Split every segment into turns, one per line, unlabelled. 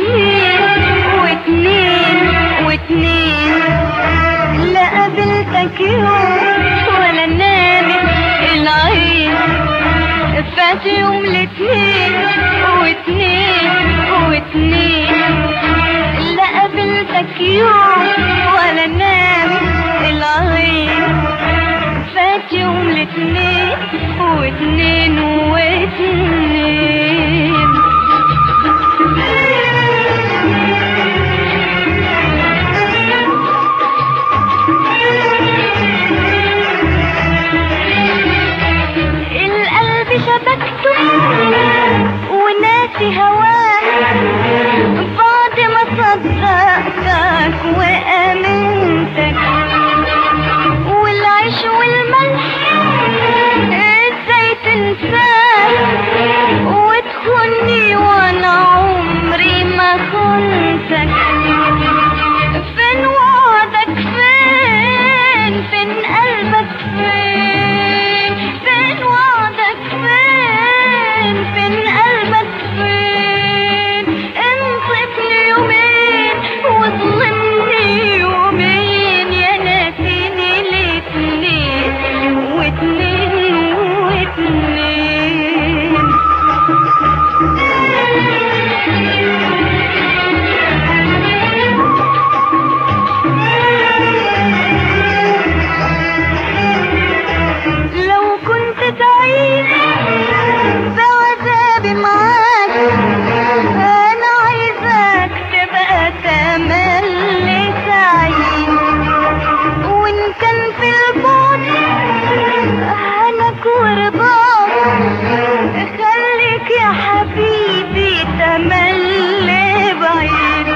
واتنين واتنين واتنين لا قابلتك يوم ولا نامت العين فات يوم الاتنين واتنين واتنين لا قابلتك يوم ولا نامت العين فات يوم الاتنين واتنين واتنين القلب شبكته وناسي هواك بعد ما صدقتك وامنتك والعيش والملح ازاي تنساك وتخوني وانا عمري ما خنتك فين وعدك فين فين قلبك فين فين وعدك فين فين قلبك فين انصفني يومين وظلمني يومين يا ناسيني الاتنين واتنين واتنين لو كنت تعيش بعذابي معاك انا عايزاك تبقى تملي سعيد وان كان في البعد هناك ورضاك خليك يا حبيبي تملي بعيد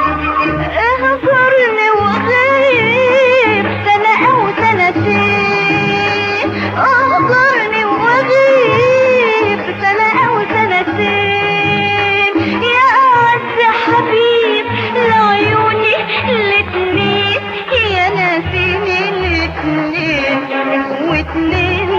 اهجرني وغيب سنة او سنتين اهجرني وغيب سنة او سنتين يا اعز حبيب لعيوني الاتنين يا ناسيني الاتنين واتنين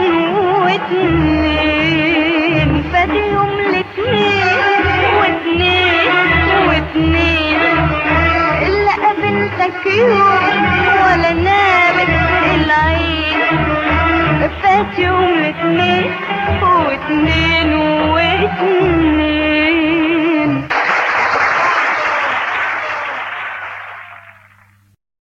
واتنين فادي يوم الاتنين واتنين واتنين إلا قابلتك يوم ولا نامت العين فات يوم الاتنين واتنين